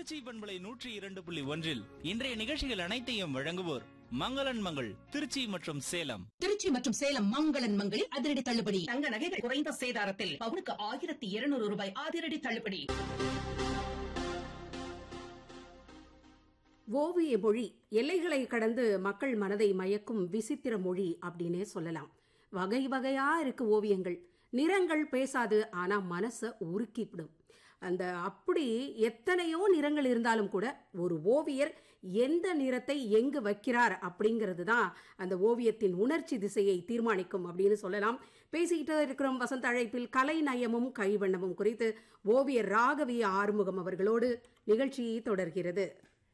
திருச்சி பண்பலை நூற்றி இரண்டு புள்ளி ஒன்றில் இன்றைய நிகழ்ச்சிகள் அனைத்தையும் வழங்குவோர் மங்களன் மங்கள் திருச்சி மற்றும் சேலம் திருச்சி மற்றும் சேலம் மங்களன் மங்களில் அதிரடி தள்ளுபடி தங்க நகைகள் குறைந்த சேதாரத்தில் பவுனுக்கு ஆயிரத்தி இருநூறு ரூபாய் அதிரடி தள்ளுபடி ஓவிய மொழி எல்லைகளை கடந்து மக்கள் மனதை மயக்கும் விசித்திர மொழி அப்படின்னே சொல்லலாம் வகை வகையா இருக்கு ஓவியங்கள் நிறங்கள் பேசாது ஆனா மனசை உருக்கிவிடும் அந்த அப்படி எத்தனையோ நிறங்கள் இருந்தாலும் கூட ஒரு ஓவியர் எந்த நிறத்தை எங்கு வைக்கிறார் அப்படிங்கிறது தான் அந்த ஓவியத்தின் உணர்ச்சி திசையை தீர்மானிக்கும் அப்படின்னு சொல்லலாம் பேசிக்கிட்டு இருக்கிறோம் வசந்த அழைப்பில் கலை நயமும் கைவண்ணமும் குறித்து ஓவியர் ராகவி ஆறுமுகம் அவர்களோடு நிகழ்ச்சி தொடர்கிறது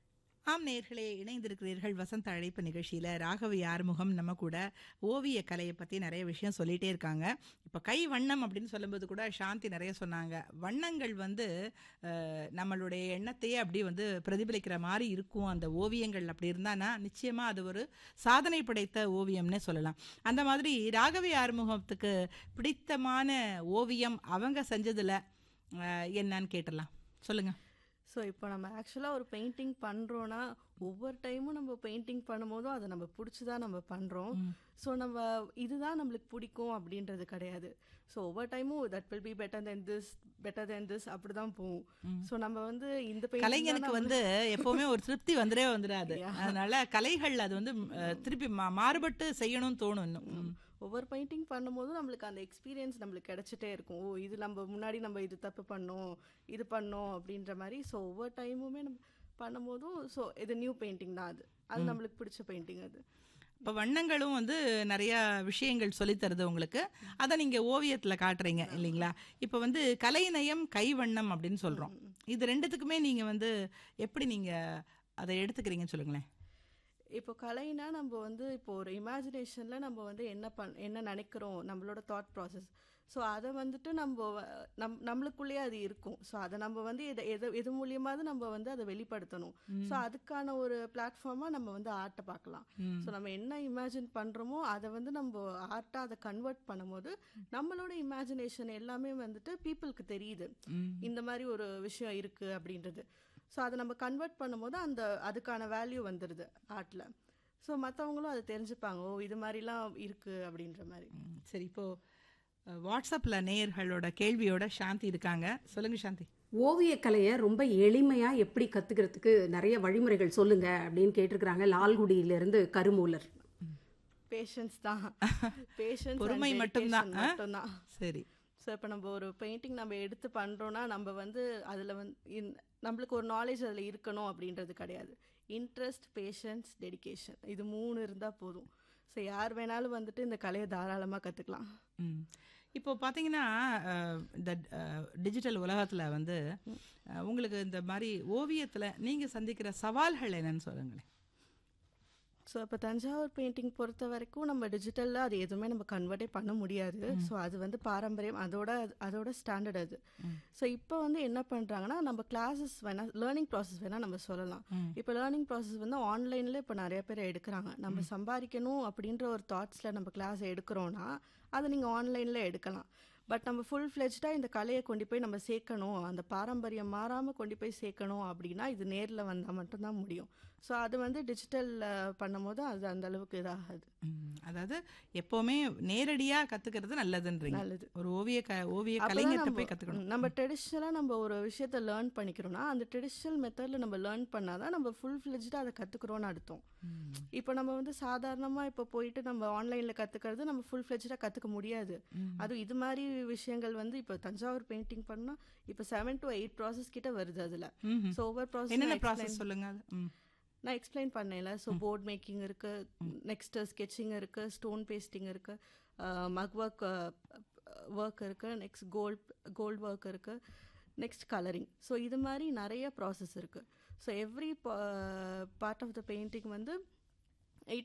ஆம் நேர்களே இணைந்திருக்கிறீர்கள் வசந்த அழைப்பு நிகழ்ச்சியில் ராகவி ஆறுமுகம் நம்ம கூட ஓவிய கலையை பற்றி நிறைய விஷயம் சொல்லிகிட்டே இருக்காங்க இப்போ கை வண்ணம் அப்படின்னு சொல்லும்போது கூட சாந்தி நிறைய சொன்னாங்க வண்ணங்கள் வந்து அஹ், நம்மளுடைய எண்ணத்தையே அப்படி வந்து பிரதிபலிக்கிற மாதிரி இருக்கும் அந்த ஓவியங்கள் அப்படி இருந்தானா நிச்சயமாக அது ஒரு சாதனை படைத்த ஓவியம்னே சொல்லலாம் அந்த மாதிரி ராகவி ஆறுமுகத்துக்கு பிடித்தமான ஓவியம் அவங்க செஞ்சதில் என்னன்னு கேட்டலாம் சொல்லுங்கள் ஸோ இப்போ நம்ம ஆக்சுவலாக ஒரு பெயிண்டிங் பண்ணுறோன்னா ஒவ்வொரு டைமும் நம்ம பெயிண்டிங் பண்ணும்போதும் அதை நம்ம பிடிச்சி தான் நம்ம பண்ணுறோம் ஸோ நம்ம இதுதான் நம்மளுக்கு பிடிக்கும் அப்படின்றது கிடையாது ஸோ ஒவ்வொரு டைமும் that will be better than this better than this அப்படி தான் போகும் ஸோ நம்ம வந்து இந்த painting தான் கலைஞனுக்கு நம்ம- வந்து எப்பவுமே ஒரு திருப்தி வந்துடே வந்துடாது அதனால கலைகள் அது வந்து அஹ், திருப்பி மா- மாறுபட்டு செய்யணும்னு தோணும் இன்னும் ம். ஒவ்வொரு பெயிண்டிங் பண்ணும்போதும் நம்மளுக்கு அந்த எக்ஸ்பீரியன்ஸ் நம்மளுக்கு கிடைச்சிட்டே இருக்கும் ஓ இது நம்ம முன்னாடி நம்ம இது தப்பு பண்ணோம் இது பண்ணோம் அப்படின்ற மாதிரி ஸோ ஒவ்வொரு டைமுமே நம்ம பண்ணும்போதும் ஸோ இது நியூ பெயிண்டிங் தான் அது அது நம்மளுக்கு பிடிச்ச பெயிண்டிங் அது இப்ப வண்ணங்களும் வந்து நிறைய விஷயங்கள் சொல்லித் தருது உங்களுக்கு அதை நீங்க ஓவியத்துல காட்டுறீங்க இல்லைங்களா இப்ப வந்து கலைநயம் கைவண்ணம் அப்படின்னு சொல்றோம் இது ரெண்டுத்துக்குமே நீங்க வந்து எப்படி நீங்க அதை எடுத்துக்கிறீங்கன்னு சொல்லுங்களேன் இப்போ கலைனா நம்ம வந்து இப்போ ஒரு இமேஜினேஷனில் நம்ம வந்து என்ன பண் என்ன நினைக்கிறோம் நம்மளோட தாட் ப்ராசஸ் ஸோ அதை வந்துட்டு நம்ம வ- நம் நம்மளுக்குள்ளேயே அது இருக்கும் ஸோ அதை நம்ம வந்து எது எது எது மூலியமாவது நம்ம வந்து அதை வெளிப்படுத்தணும் ஸோ அதுக்கான ஒரு பிளாட்ஃபார்மாக நம்ம வந்து ஆர்ட்டை பார்க்கலாம் ஸோ நம்ம என்ன இமேஜின் பண்ணுறோமோ அதை வந்து நம்ம ஆர்ட்டாக அதை கன்வெர்ட் பண்ணும்போது நம்மளோட இமேஜினேஷன் எல்லாமே வந்துட்டு பீப்புளுக்கு தெரியுது இந்த மாதிரி ஒரு விஷயம் இருக்குது அப்படின்றது ஸோ அதை நம்ம கன்வெர்ட் பண்ணும்போது அந்த அதுக்கான வேல்யூ வந்துடுது ஆர்ட்டில் ஸோ மற்றவங்களும் அதை தெரிஞ்சுப்பாங்க ஓ இது மாதிரிலாம் இருக்குது அப்படின்ற மாதிரி ம், சரி இப்போ அஹ், வாட்ஸ்அப்ல நேயர்களோட கேள்வியோட சாந்தி இருக்காங்க சொல்லுங்க சாந்தி ஓவியக்கலையை ரொம்ப எளிமையா எப்படி கத்துக்கிறதுக்கு நிறைய வழிமுறைகள் சொல்லுங்க அப்படின்னு கேட்டிருக்கிறாங்க லால்குடியிலிருந்து கருமூலர் பேஷன்ஸ் தான் பேஷன்ஸ் பொறுமை மட்டும்தான் ஆ? மட்டும்தான் சரி ஸோ இப்போ நம்ம ஒரு பெயிண்டிங் நம்ம எடுத்து பண்ணுறோன்னா நம்ம வந்து அதில் வந்து இன்- நம்மளுக்கு ஒரு நாலேஜ் அதில் இருக்கணும் அப்படின்றது கிடையாது இன்ட்ரெஸ்ட் பேஷன்ஸ் டெடிகேஷன் இது மூணு இருந்தால் போதும் ஸோ யார் வேணாலும் வந்துட்டு இந்த கலையை தாராளமாக கற்றுக்கலாம் ம். இப்போ பார்த்தீங்கன்னா அஹ், இந்த டிஜிட்டல் உலகத்தில் வந்து அஹ், உங்களுக்கு இந்த மாதிரி ஓவியத்தில் நீங்கள் சந்திக்கிற சவால்கள் என்னன்னு சொல்லுங்களேன் ஸோ இப்போ தஞ்சாவூர் பெயிண்டிங் பொறுத்த வரைக்கும் நம்ம டிஜிட்டலில் அது எதுவுமே நம்ம கன்வெர்ட்டே பண்ண முடியாது ஸோ அது வந்து பாரம்பரியம் அதோட அதோட ஸ்டாண்டர்ட் அது ஸோ இப்போ வந்து என்ன பண்ணுறாங்கன்னா நம்ம கிளாஸஸ் வேணால் லேர்னிங் ப்ராசஸ் வேணால் நம்ம சொல்லலாம் இப்போ லேர்னிங் ப்ராசஸ் வந்து ஆன்லைனில் இப்போ நிறைய பேர் எடுக்கிறாங்க நம்ம சம்பாதிக்கணும் அப்படின்ற ஒரு தாட்ஸில் நம்ம கிளாஸ் எடுக்கிறோன்னா அதை நீங்கள் ஆன்லைனில் எடுக்கலாம் பட் நம்ம ஃபுல் ஃப்ளெஜ்டாக இந்த கலையை கொண்டு போய் நம்ம சேர்க்கணும் அந்த பாரம்பரியம் மாறாமல் கொண்டு போய் சேர்க்கணும் அப்படின்னா இது நேரில் வந்தால் மட்டும்தான் முடியும் ஸோ அது வந்து டிஜிட்டலில் பண்ணும்போது அது அந்த அளவுக்கு இதாகாது ம், அதாவது எப்போவுமே நேரடியாக கற்றுக்கிறது நல்லதுன்றீங்க நல்லது. ஒரு ஓவிய க ஓவிய அப்பதான் கலைஞர்கிட்ட நம்ம- போய் கற்றுக்கணும் நம்ம ட்ரெடிஷ்னலாக நம்ம ஒரு விஷயத்த லேர்ன் பண்ணிக்கிறோம்னா அந்த ட்ரெடிஷ்னல் மெத்தடில் நம்ம லேர்ன் பண்ணாதான் நம்ம ஃபுல் ஃப்ளெஜ்டாக அதை கற்றுக்குறோன்னு அர்த்தம் இப்போ நம்ம வந்து சாதாரணமாக இப்போ போயிட்டு நம்ம ஆன்லைனில் கற்றுக்கிறது நம்ம ஃபுல் ஃப்ளெஜ்டாக கற்றுக்க முடியாது அதுவும் இது மாதிரி விஷயங்கள் வந்து இப்போ தஞ்சாவூர் பெயிண்டிங் பண்ணால் இப்போ செவன் டு எயிட் ப்ராசஸ் கிட்ட வருது அதில் ஸோ ஒவ்வொரு என்னென்ன ப்ராசஸ் ப்ராசஸ் சொல்லுங்க அது ம் நான் எக்ஸ்பிளைன் பண்ணேன்ல ஸோ போர்ட் மேக்கிங் இருக்கு நெக்ஸ்ட் ஸ்கெட்சிங் இருக்கு ஸ்டோன் பேஸ்டிங் இருக்கு மக் ஒர்க் ஒர்க் இருக்கு நெக்ஸ்ட் கோல்ட் கோல்ட் ஒர்க் இருக்கு நெக்ஸ்ட் கலரிங் ஸோ இது மாதிரி நிறைய ப்ராசஸ் இருக்கு so every part of the painting வந்து